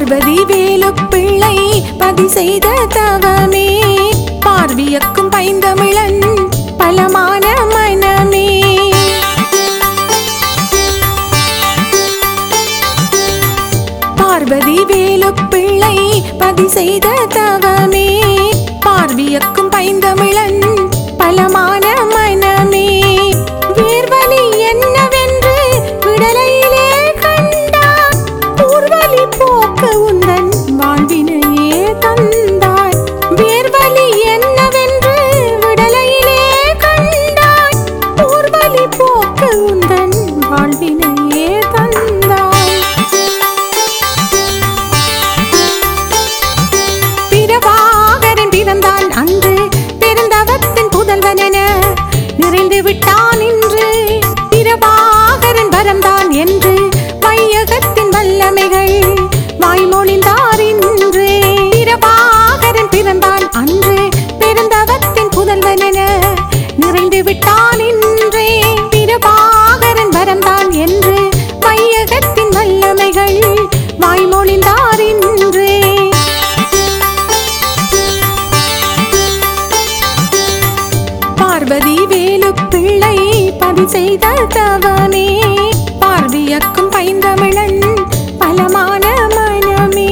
பார்வதி வேலு பிள்ளை பதி செய்த தவமே பார்வியக்கும் பைந்தமிழன் பலமான மனமே பார்வதி வேலு பிள்ளை பதி செய்த தவமே பார்வியக்கும் பைந்தமிழன் பலமான மனமே வேர்வலி என்னவென்று விடலையிலே கண்டார் ஊர்வலி போக்க உந்தன் வாழ்வினையே தந்தாய் வேர்வலி என்னவென்று விடலையிலே கண்டாய் ஊர்வலி போக்க உந்தன் வாழ்வினையே தந்தாய் பிரபாகரன் பிறந்தான் அன்று பிறந்தவத்தின் புதல்வன் என நிறைந்து விட்டான் இன்று பிரபாகரன் வரந்தான் என்று வையகத்தின் வல்லமைகள் வாய்மொழிந்தார் இன்று பிரபாகரன் பிறந்தான் அன்று பிறந்தவத்தின் புதல்வன் என நிறைந்து விட்டான் இன்றே பிரபாகரன் வரந்தான் என்று வையகத்தின் வல்லமைகள் வாய்மொழிந்தார் இன்றே பார்வதி வேலு பிள்ளை பதி செய்த தவமே பார்வியக்கும் பைந்தமிழன் பலமான மனமே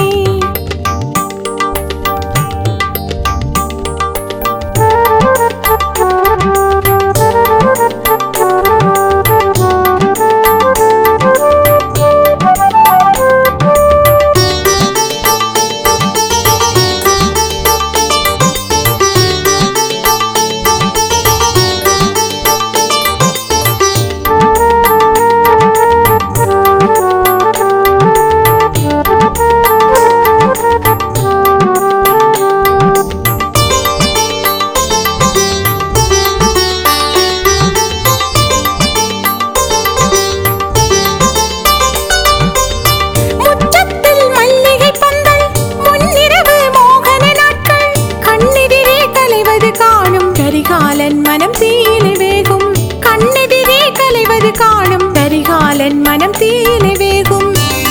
முற்றத்தில் மல்லிகை பந்தல் முன்னிரவு மோகன நாட்கள் கண்ணெதிரே கலைவது காணும் கரிகாலன் மனம் தீனி வேகும் கண்ணெதிரே கலைவது காணும் கரிகாலன் மனம் தீனி வேகும்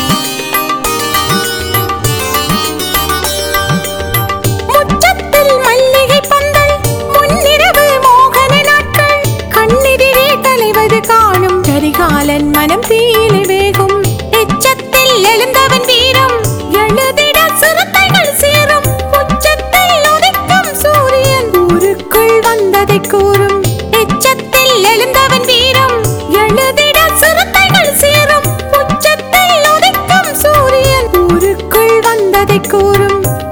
முற்றத்தில் மல்லிகை பந்தல் முன்னிரவு மோகன நாட்கள் கண்ணெதிரே கலைவது காணும் கரிகாலன் மனம் தீனி வேகும் எச்சத்தில் எழுந்தவன் வீரம் எழுதிட சிறுத்தைகள் சேரும் உச்சத்தில் உதிக்கும் சூரியன் ஊருக்குள் வந்ததை கூறும் எச்சத்தில் எழுந்தவன் வீரம் எழுதிட சிறுத்தைகள் சேரும் உச்சத்தில் உதிக்கும் சூரியன் ஊருக்குள் வந்ததை கூறும்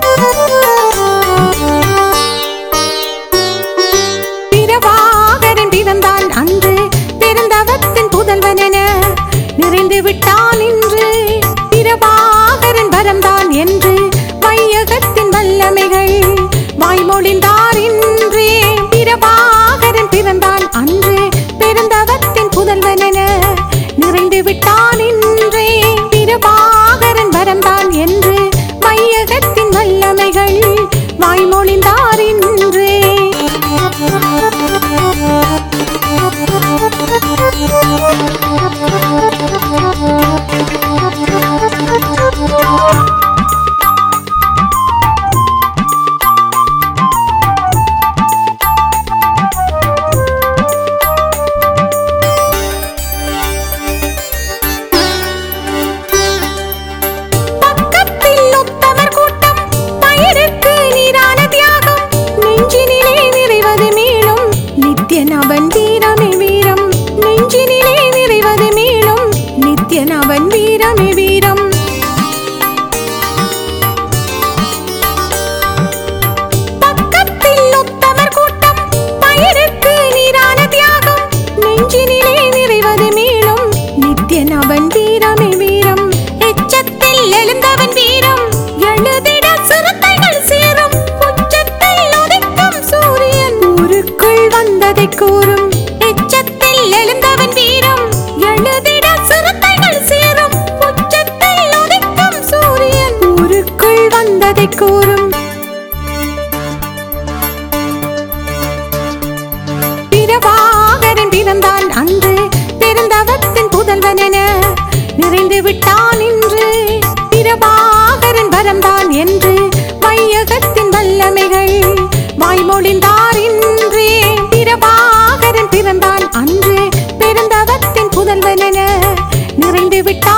பிரபாகரன் பிறந்தான் அன்று பிறந்தவத்தின் புதல்வன் என நிறைந்து விட்டான் இன்று பிரபாகரன் வரந்தான் என்று வையகத்தின் வல்லமைகள் வாய்மொழிந்தார் இன்றே பிரபாகரன் பிறந்தான் அன்று பிறந்தவத்தின் புதல்வன் என நிறைந்து விட்டான் இன்றே பிரபாகரன் வரந்தான் என்று வையகத்தின் வல்லமைகள் வாய்மொழிந்தார் இன்றே பக்கத்தில் உத்தமர் கூட்டம் பயிருக்கு நீரான தியாகம் நெஞ்சினிலே நிறைவது மேலும் நித்தியன் அவன் வீரமே வீரம் நெஞ்சினிலே நிறைவது விட்டார்